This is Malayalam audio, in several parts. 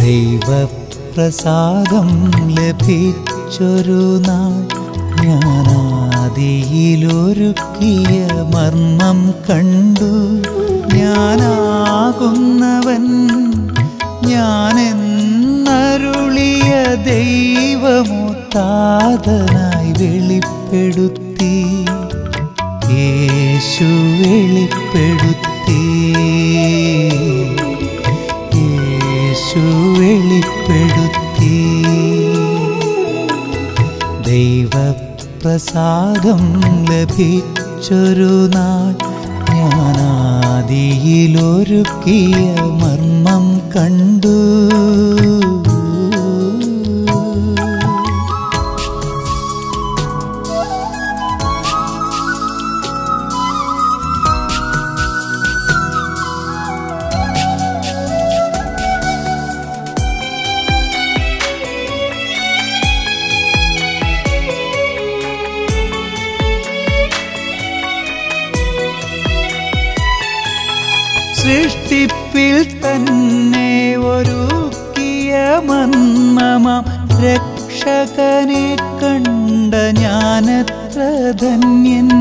ദൈവപ്രസാദം ലഭിച്ചൊരു നാൾ ഞാനാദിയിലൊരുക്കിയ മർമ്മം കണ്ടു ഞാനാകുന്നവൻ ഞാനെന്നരുളിയ ദൈവമുത്താതനായി വെളിപ്പെടുത്തി യേശു വെളിപ്പെടുത്തി യേശു വെളിപ്പെടുത്തി ദൈവപ്രസാദം ലഭിച്ചൊരു നാൾ ഞാനാദിയിലൊരുക്കിയ മർമ്മം കണ്ടു സൃഷ്ടിപ്പിൽ തന്നെ ഒരുക്കിയ മന്മമാം രക്ഷകനെ കണ്ട ഞാനത്ര ധന്യൻ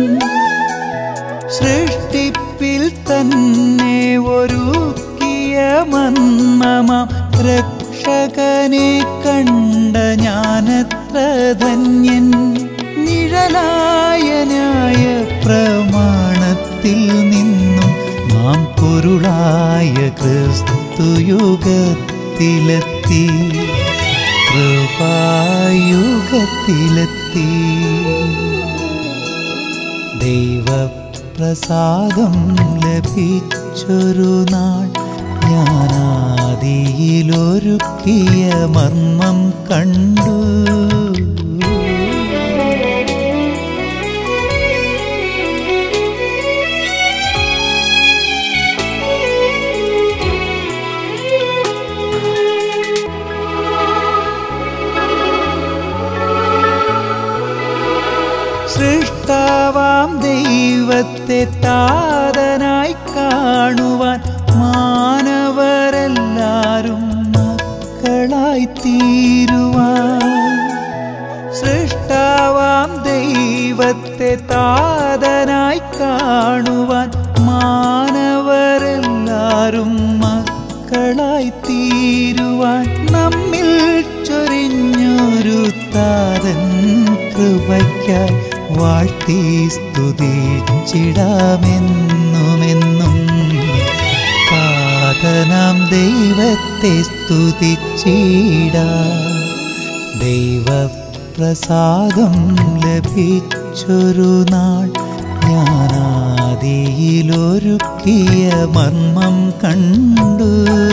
സൃഷ്ടിപ്പിൽ തന്നെ ഒരുക്കിയ മന്മമാം രക്ഷകനെ കണ്ട ഞാനത്ര ധന്യൻ നിഴലായ ന്യായ പ്രമാണത്തിൽ നിന്നും നാം പൊരുളായ ക്രിസ്തുയുഗത്തിലെത്തി കൃപായുഗത്തിലെത്തി ദൈവപ്രസാദം ലഭിച്ചൊരു നാൾ ഞാനാദിയിലൊരുക്കിയ മർമ്മം കണ്ടു സൃഷ്ടാവാം ദൈവത്തെ താതനായി കാണുവാൻ മാനവരെല്ലാരും മക്കളായി തീരുവാൻ സൃഷ്ടാവാം ദൈവത്തെ താതനായി കാണുവാൻ മാനവരെല്ലാരും മക്കളായി തീരുവാൻ നമ്മിൽ ചൊരിഞ്ഞൊരു താതൻ കൃപയ്ക്കായി വാഴ്ത്തി സ്തുതിച്ചിടാമെന്നുമെന്നും പാതനാം ദൈവത്തെ സ്തുതിച്ചിടാ ദൈവപ്രസാദം ലഭിച്ചൊരു നാൾ ഞാനാദിയിലൊരുക്കിയ മർമ്മം കണ്ടു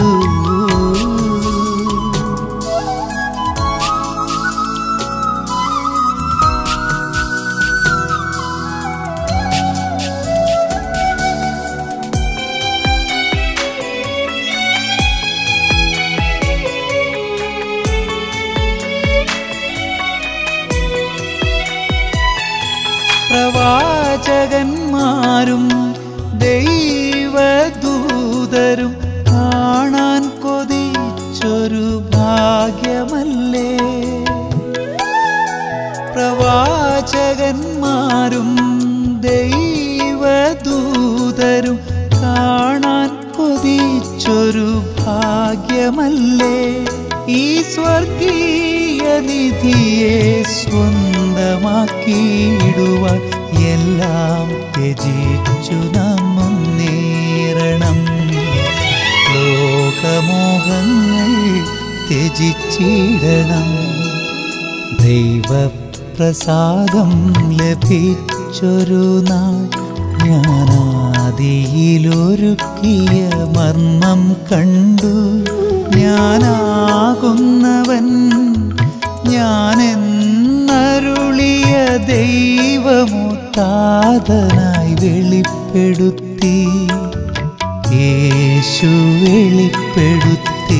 പ്രവാചകന്മാരും ദൈവദൂതരും കാണാൻ കൊതിച്ചൊരു ഭാഗ്യമല്ലേ പ്രവാചകന്മാരും ദൈവദൂതരും കാണാൻ കൊതിച്ചൊരു ഭാഗ്യമല്ലേ ഈ സ്വർഗീയ നിധിയെ സ്വന്തമാക്കിയിടുവാൻ എല്ലാം ത്യജിച്ചു നാം മുന്നേറണം ലോകമോഹങ്ങൾ ത്യജിച്ചിടണം ദൈവപ്രസാദം ലഭിച്ചൊരു നാൾ ഞാനാദിയിലൊരുക്കിയ മർമ്മം കണ്ടു ഞാനാകുന്നവൻ ഞാനെന്നരുളിയ ദൈവമുത്താതനായി വെളിപ്പെടുത്തി യേശു വെളിപ്പെടുത്തി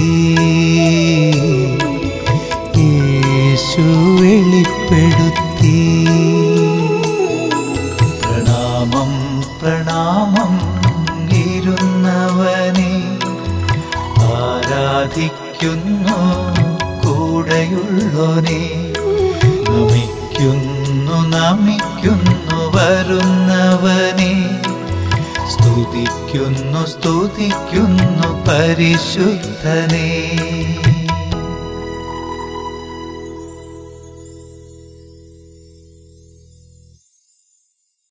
യേശു വെളിപ്പെടുത്തി പ്രണാമം പ്രണാമം ഇരുന്നവനെ ആരാധിക്ക പാലിക്കുന്നു കൂടെയുള്ളോനെ നമിക്കുന്നു നമിക്കുന്നു വരുന്നവനെ സ്തുതിക്കുന്നു സ്തുതിക്കുന്നു പരിശുദ്ധനെ